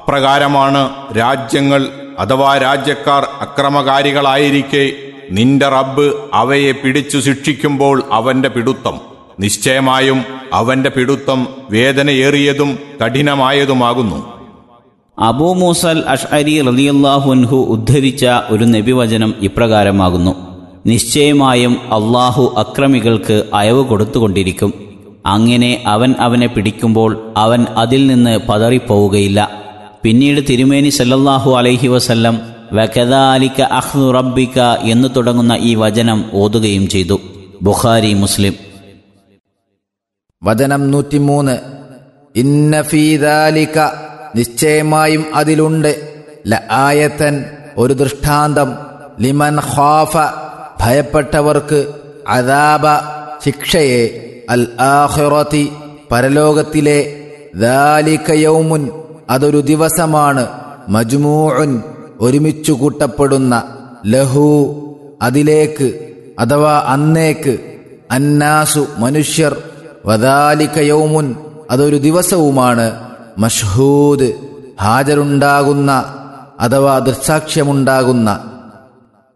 അപ്രകാരമാണ് രാജ്യങ്ങൾ അഥവാ രാജ്യക്കാർ അക്രമകാരികളായിരിക്കെ നിന്റെ റബ്ബ് അവയെ പിടിച്ചു ശിക്ഷിക്കുമ്പോൾ അവന്റെ പിടുത്തം നിശ്ചയമായും അവന്റെ പിടുത്തം വേദനയേറിയതും കഠിനമായതുമാകുന്നു അബൂ മൂസൽ അഷ്അരി റലിയല്ലാഹുൻഹു ഉദ്ധരിച്ച ഒരു നബിവചനം ഇപ്രകാരമാകുന്നു നിശ്ചയമായും അള്ളാഹു അക്രമികൾക്ക് അയവ് കൊടുത്തുകൊണ്ടിരിക്കും അങ്ങനെ അവൻ അവനെ പിടിക്കുമ്പോൾ അവൻ അതിൽ നിന്ന് പതറിപ്പോവുകയില്ല പിന്നീട് തിരുമേനി സല്ലല്ലാഹു അലൈഹി വസല്ലം വകദാലിക അഹ്നു റബ്ബിക എന്ന് തുടങ്ങുന്ന ഈ വചനം ഓതുകയും ചെയ്തു ബുഖാരി മുസ്ലിം വചനം നൂറ്റിമൂന്ന് ഇന്നഫീദാലിക നിശ്ചയമായും അതിലുണ്ട് ല ആയത്തൻ ഒരു ദൃഷ്ടാന്തം ലിമൻ ഖാഫ ഭയപ്പെട്ടവർക്ക് അദാബ ശിക്ഷയെ അൽ ആഖിറതി പരലോകത്തിലെ ദാലിക യൗമുൻ അതൊരു ദിവസമാണ് മജ്മൂഉൻ ഒരുമിച്ചു കൂട്ടപ്പെടുന്ന ലഹു അതിലേക്ക് അഥവാ അന്നേക്ക് അന്നാസു മനുഷ്യർ വദാലിക യൗമുൻ അതൊരു ദിവസവുമാണ് മഷ്ഹൂദ് ഹാജരുണ്ടാകുന്ന അഥവാ ദൃക്സാക്ഷ്യമുണ്ടാകുന്ന